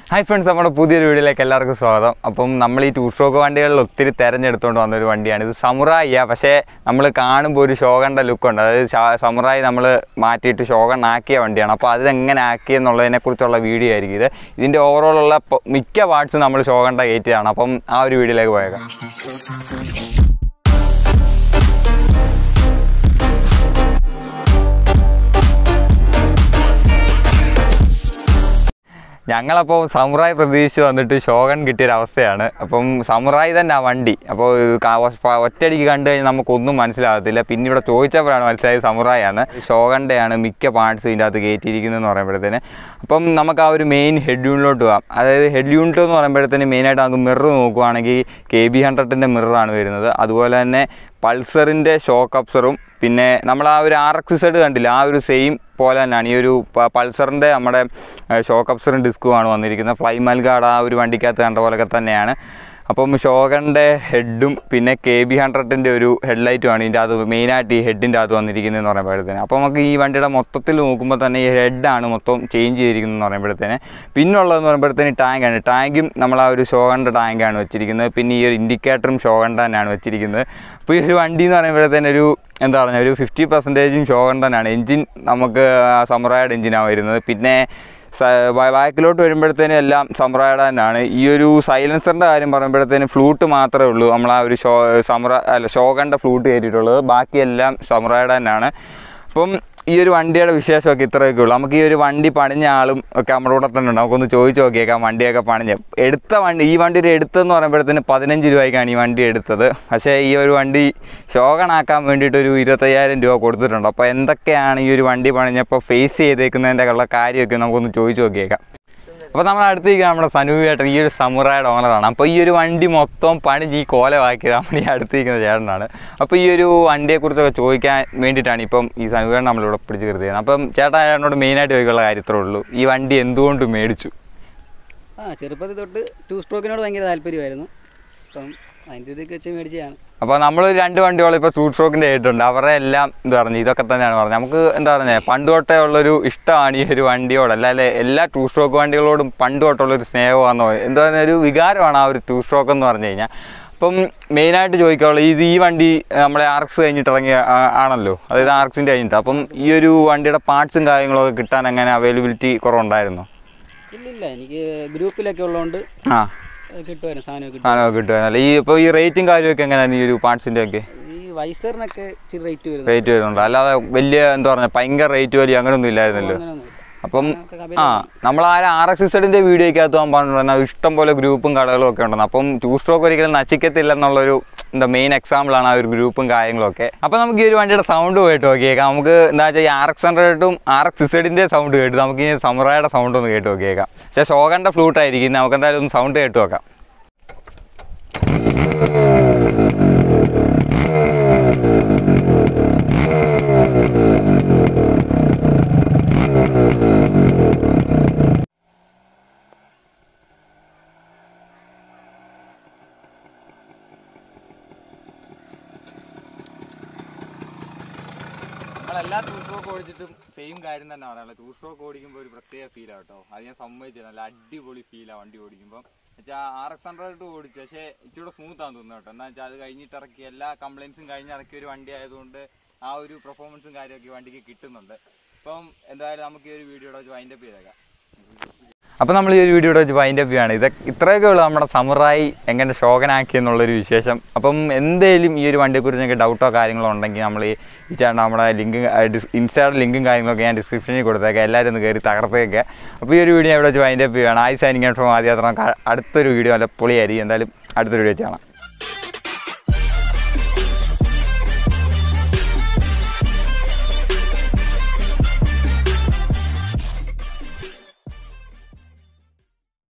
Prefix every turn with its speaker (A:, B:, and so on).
A: hi friends നമ്മുടെ പുതിയൊരു വീഡിയോയിലേക്ക് എല്ലാവർക്കും സ്വാഗതം അപ്പം നമ്മൾ ഈ ടൂ സ്ട്രോക്ക് വണ്ടികളിൽ ഒത്തിരി തിരഞ്ഞെടുത്തുകൊണ്ട് വന്നൊരു വണ്ടിയാണ് ഇത് സമുറായിയാ പക്ഷേ നമ്മൾ കാണുമ്പോൾ ഒരു ഷോഗണ്ട ലുക്കുണ്ട് അതായത് ഷാ- സമുറായി നമ്മൾ മാറ്റിയിട്ട് ഷോഗൺ ആക്കിയ വണ്ടിയാണ് അപ്പോൾ അതെങ്ങനെ ആക്കിയെന്നുള്ളതിനെ കുറിച്ചുള്ള വീഡിയോ ആയിരിക്കും ഇത് ഇതിൻ്റെ ഓവറോൾ ഉള്ള പ- മിക്ക പാർട്സ് നമ്മൾ ഷോഗണ്ട കയറ്റിയതാണ് അപ്പം ആ ഒരു വീഡിയോയിലേക്ക് പോയേക്കാം ഞങ്ങളപ്പോൾ സമുറായി പ്രതീക്ഷിച്ച് വന്നിട്ട് ഷോഗൺ കിട്ടിയൊരവസ്ഥയാണ് അപ്പം സമുറായി തന്നെ ആ വണ്ടി അപ്പോൾ ഒറ്റയടിക്ക് കണ്ടു കഴിഞ്ഞാൽ നമുക്കൊന്നും മനസ്സിലാകത്തില്ല പിന്നെ ഇവിടെ ചോദിച്ചപ്പോഴാണ് മനസ്സിലായത് സമുറായാണ് ഷോഗൻ്റെയാണ് മിക്ക പാർട്സ് ഇതിൻ്റെ അകത്ത് കയറ്റിയിരിക്കുന്നതെന്ന് പറയുമ്പോഴത്തേന് അപ്പം നമുക്ക് ആ ഒരു മെയിൻ ഹെഡ് യൂണിലോട്ട് പോകാം അതായത് ഹെഡ് യൂണിറ്റ് എന്ന് പറയുമ്പോഴത്തേന് മെയിനായിട്ട് നമുക്ക് മിറർ നോക്കുവാണെങ്കിൽ കെ ബി ഹൺഡ്രഡിൻ്റെ മിററാണ് വരുന്നത് അതുപോലെ തന്നെ പൾസറിൻ്റെ ഷോക്ക് അപ്സറും പിന്നെ നമ്മൾ ആ ഒരു ആർ എക്സ് സെഡ് കണ്ടില്ല ആ ഒരു സെയിം പോലെ തന്നെയാണ് ഈ ഒരു പ- പൾസറിൻ്റെ നമ്മുടെ ഷോക്ക് അപ്സറും ഡിസ്കുമാണ് വന്നിരിക്കുന്നത് ഫ്ലൈ മൽഗാഡ് ആ ഒരു വണ്ടിക്കകത്ത് കണ്ട പോലൊക്കെ തന്നെയാണ് അപ്പം ഷോഗൻ്റെ ഹെഡും പിന്നെ കെ ബി ഹൺഡ്രഡിൻ്റെ ഒരു ഹെഡ്ലൈറ്റുമാണ് ഇതിൻ്റെ അത് മെയിനായിട്ട് ഈ ഹെഡിൻ്റെ അകത്ത് വന്നിരിക്കുന്നതെന്ന് പറയുമ്പോഴത്തേന് അപ്പോൾ നമുക്ക് ഈ വണ്ടിയുടെ മൊത്തത്തിൽ നോക്കുമ്പോൾ തന്നെ ഈ ഹെഡാണ് മൊത്തം ചേഞ്ച് ചെയ്തിരിക്കുന്നതെന്ന് പറയുമ്പോഴത്തേന് പിന്നുള്ളതെന്ന് പറയുമ്പോഴത്തേന് ടാങ്കാണ് ടാങ്കും നമ്മൾ ആ ഒരു ഷോഗൻ്റെ ടാങ്കാണ് വെച്ചിരിക്കുന്നത് പിന്നെ ഈ ഒരു ഇൻഡിക്കേറ്ററും ഷോഗൻ്റെ തന്നെയാണ് വെച്ചിരിക്കുന്നത് അപ്പോൾ ഈ ഒരു വണ്ടി എന്ന് പറയുമ്പോഴത്തേന് ഒരു എന്താ പറയുക ഒരു ഫിഫ്റ്റി പെർസെൻറ്റേജും ഷോഗൺ തന്നെയാണ് എൻജിൻ നമുക്ക് സമുറായുടെ എൻജിനാണ് വരുന്നത് പിന്നെ സ- ബാ- ബാക്കിലോട്ട് വരുമ്പോഴത്തേനും എല്ലാം സമ്പ്രദായം തന്നെയാണ് ഈ ഒരു സൈലൻസറിൻ്റെ കാര്യം പറയുമ്പോഴത്തേനും ഫ്ലൂട്ട് മാത്രമേ ഉള്ളൂ നമ്മൾ ആ ഒരു ഷോ സമ്ര അല്ല ഷോഗൻ്റെ ഫ്ലൂട്ട് കയറ്റിയിട്ടുള്ളത് ബാക്കിയെല്ലാം സമ്പ്രദായം തന്നെയാണ് അപ്പം ഈ ഒരു വണ്ടിയുടെ വിശേഷമൊക്കെ ഇത്രയൊക്കെ ഉള്ളൂ നമുക്ക് ഈ ഒരു വണ്ടി പണിഞ്ഞ ആളും ഒക്കെ നമ്മുടെ കൂടെ തന്നെ ഉണ്ട് നമുക്കൊന്ന് ചോദിച്ചു നോക്കിയേക്കാം വണ്ടിയൊക്കെ പണിഞ്ഞ് എടുത്ത വണ്ടി ഈ വണ്ടിയുടെ എടുത്തെന്ന് പറയുമ്പോഴത്തേന് പതിനഞ്ച് രൂപയ്ക്കാണ് ഈ വണ്ടി എടുത്തത് പക്ഷേ ഈ ഒരു വണ്ടി ശോകണാക്കാൻ വേണ്ടിയിട്ട് ഒരു ഇരുപത്തയ്യായിരം രൂപ കൊടുത്തിട്ടുണ്ട് അപ്പോൾ എന്തൊക്കെയാണ് ഈ ഒരു വണ്ടി പണിഞ്ഞപ്പോൾ ഫേസ് ചെയ്തേക്കുന്നതിൻ്റെ ഉള്ള കാര്യമൊക്കെ നമുക്കൊന്ന് ചോദിച്ചു നോക്കിയേക്കാം അപ്പോൾ നമ്മൾ അടുത്തേക്ക് നമ്മുടെ സനൂപേട്ടൻ ഈ ഒരു സമുറായുടെ ഓണറാണ് അപ്പോൾ ഈ ഒരു വണ്ടി മൊത്തം പണിഞ്ഞ് ഈ കോലമാക്കിയത് നമ്മൾ ഈ അടുത്തിരിക്കുന്ന ചേട്ടനാണ് അപ്പോൾ ഈ ഒരു വണ്ടിയെക്കുറിച്ചൊക്കെ ചോദിക്കാൻ വേണ്ടിയിട്ടാണ് ഇപ്പം ഈ സനൂപേട്ടൻ നമ്മളിവിടെ പിടിച്ച് കരുതിയത് അപ്പം ചേട്ടാ ചേട്ടനോട് മെയിനായിട്ട് ചോദിക്കാനുള്ള കാര്യം ഇത്രേ ഉള്ളൂ ഈ വണ്ടി എന്തുകൊണ്ട് മേടിച്ചു
B: ആ ചെറുപ്പത്തിൽ തൊട്ട് ടു സ്ട്രോക്കിനോട് ഭയങ്കര താല്പര്യമായിരുന്നു അപ്പം അതിൻ്റെ ഇതൊക്കെ വെച്ച് മേടിച്ചതാണ്
A: അപ്പോൾ നമ്മൾ രണ്ട് വണ്ടികളും ഇപ്പോൾ ടൂ സ്ട്രോക്കിൻ്റെ ആയിട്ടുണ്ട് അവരുടെ എല്ലാം എന്താ പറഞ്ഞു ഇതൊക്കെ തന്നെയാണ് പറഞ്ഞത് നമുക്ക് എന്താ പറഞ്ഞത് പണ്ട് തൊട്ടേ ഉള്ളൊരു ഇഷ്ടമാണ് ഈ ഒരു വണ്ടിയോട് അല്ലാതെ എല്ലാ ടൂ സ്ട്രോക്ക് വണ്ടികളോടും പണ്ട് തൊട്ടുള്ളൊരു സ്നേഹമാണെന്നോ എന്താ പറയുക ഒരു വികാരമാണ് ആ ഒരു ടൂ സ്ട്രോക്ക് എന്ന് പറഞ്ഞു കഴിഞ്ഞാൽ അപ്പം മെയിനായിട്ട് ചോദിക്കാനുള്ളത് ഇത് ഈ വണ്ടി നമ്മളെ ആർ എക്സ് കഴിഞ്ഞിട്ട് ഇറങ്ങിയ ആ- ആണല്ലോ അതായത് ആർ എക്സിൻ്റെ കഴിഞ്ഞിട്ട് അപ്പം ഈ ഒരു വണ്ടിയുടെ പാർട്സും കാര്യങ്ങളൊക്കെ കിട്ടാൻ എങ്ങനെ അവൈലബിലിറ്റി കുറവുണ്ടായിരുന്നോ
B: ഇല്ലില്ല എനിക്ക് ഗ്രൂപ്പിലൊക്കെ ഉള്ളതുകൊണ്ട്
A: ആ
B: ഏഹ് കിട്ടുമായിരുന്നു സാധനം കിട്ടും
A: സാധനമൊക്കെ കിട്ടുമായിരുന്നല്ലോ ഈ ഇപ്പോൾ ഈ റേറ്റും കാര്യമൊക്കെ എങ്ങനെയാണ് ഈ ഒരു പാർട്സിൻ്റെ ഒക്കെ
B: ഈ വൈസറിനൊക്കെ ഇച്ചിരി റേറ്റ് വരുന്നത്
A: റേറ്റ് വരുന്നുണ്ട് അല്ലാതെ വലിയ എന്താ പറഞ്ഞ ഭയങ്കര റേറ്റ് വലിയ അങ്ങനെയൊന്നും ഇല്ലായിരുന്നല്ലോ
B: അങ്ങനെയൊന്നുമില്ല
A: അപ്പം
B: നമുക്ക്
A: ആ നമ്മൾ ആ ആർ എക്സ് ഇസഡിന്റെ വീഡിയോയ്ക്കകത്ത് പോകാൻ പറഞ്ഞിട്ടുണ്ടെങ്കിൽ ഇഷ്ടം പോലെ ഗ്രൂപ്പും കടകളും ഒക്കെ ഉണ്ടെന്ന് അപ്പം ടൂ സ്ട്രോക്ക് ഒരിക്കലും നശിക്കത്തില്ല എന്നുള്ളൊരു എന്താ മെയിൻ എക്സാമ്പിൾ ആണ് ആ ഒരു ഗ്രൂപ്പും കാര്യങ്ങളും ഒക്കെ അപ്പോൾ നമുക്ക് ഈ ഒരു വണ്ടിയുടെ സൗണ്ട് പോയിട്ട് നോക്കിയേക്കാം നമുക്ക് എന്താ വെച്ചാൽ ഈ ആർ എക്സ് ഹൺഡ്രഡും ആർ എക്സ് ഇസഡിന്റെ സൗണ്ട് കേട്ട് നമുക്ക് ഈ സമുറായുടെ സൗണ്ട് ഒന്ന് കേട്ട് നോക്കിയേക്കാം പക്ഷേ ഷോഗന്റെ ഫ്ലൂട്ട് ആയിരിക്കും നമുക്ക് എന്തായാലും ഒന്ന് സൗണ്ട് കേട്ട് നോക്കാം നമ്മളെല്ലാ ടൂ സ്ട്രോക്ക് ഓടിച്ചിട്ടും സെയിം കാര്യം തന്നെ പറയാനുള്ളത് ടൂ സ്ട്രോക്ക് ഓടിക്കുമ്പോൾ ഒരു പ്രത്യേക ഫീലാണ് കേട്ടോ അത് ഞാൻ സമ്മതിച്ചു നല്ല അടിപൊളി ഫീലാണ് വണ്ടി ഓടിക്കുമ്പോൾ വെച്ചാൽ ആർ എക്സ് ഹൺഡ്രഡ് ഓടിച്ചു പക്ഷേ ഇച്ചിരി സ്മൂത്ത് ആണെന്ന് തോന്നുന്നു കേട്ടോ എന്താ വെച്ചാൽ അത് കഴിഞ്ഞിട്ട് ഇറക്കി എല്ലാ കംപ്ലൈൻസും കഴിഞ്ഞ് ഇറക്കിയ ഒരു വണ്ടി ആയതുകൊണ്ട് ആ ഒരു പെർഫോമൻസും കാര്യമൊക്കെ ഈ വണ്ടിക്ക് കിട്ടുന്നുണ്ട് അപ്പം എന്തായാലും നമുക്ക് ഈ ഒരു വീഡിയോയുടെ വെച്ച് വൈൻഡപ്പ് ചെയ്തേക്കാം അപ്പോൾ നമ്മൾ ഈ ഒരു വീഡിയോയുടെ വെച്ച് വൈൻഡ് അപ്പ് ചെയ്യാണ് ഇത് ഇത്രയൊക്കെ ഉള്ളൂ നമ്മുടെ സമുറായി എങ്ങനെ ഷോകനാക്കി എന്നുള്ളൊരു വിശേഷം അപ്പം എന്തേലും ഈ ഒരു വണ്ടിയെക്കുറിച്ച് നിങ്ങൾക്ക് ഡൗട്ടോ കാര്യങ്ങളോ ഉണ്ടെങ്കിൽ നമ്മൾ ഈ ഈ ചേട്ടൻ നമ്മുടെ ലിങ്ക് ഇൻസ്റ്റായുടെ ലിങ്കും കാര്യങ്ങളൊക്കെ ഞാൻ ഡിസ്ക്രിപ്ഷനിൽ കൊടുത്തേക്കാം എല്ലാവരും ഒന്ന് കയറി തകർത്തേക്ക് അപ്പോൾ ഈ ഒരു വീഡിയോ ഇവിടെ വെച്ച് വൈൻഡ് അപ്പ് ചെയ്യുകയാണ് ആയി സൈനിങ് ഫ്രോം ആദ്യം അടുത്തൊരു വീഡിയോ അല്ല പൊളിയായിരിക്കും എന്തായാലും അടുത്തൊരു വീഡിയോ കാണാം